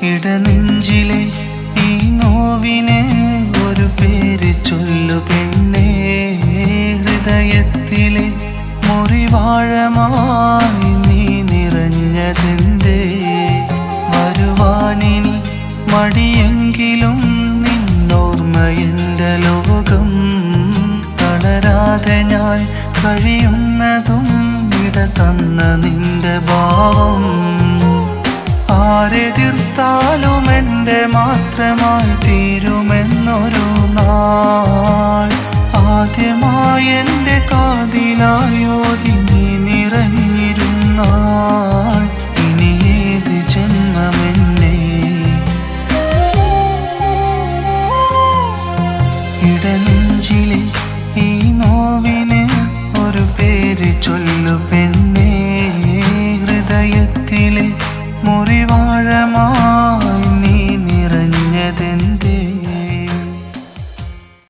ഇടനെഞ്ചിലെ ഈ നോവിന് ഒരു പേര് ചൊല്ലു പെണ്ണേ ഹൃദയത്തിലെ മുറിവാഴമായി നീ നിറഞ്ഞതെന്തേ വരുവാനിനി മടിയെങ്കിലും നിന്നോർമ്മ എൻ്റെ ലോകം തളരാതെ ഞാൻ കഴിയുന്നതും ഇട തന്ന നിന്റെ ഭാവം ആരെതിർത്താലും എൻ്റെ മാത്രമായി തീരുമെന്നൊരു നാൾ ആദ്യമായി എൻ്റെ കാതിലായോതി നീ നിറഞ്ഞിരുന്നാൾ ഇനി ഏത് ജന്മമെന്നേ ഇടനെഞ്ചിലെ ഈ നോവിന് ഒരു പേര് ചൊല്ലു പെണ്ണേ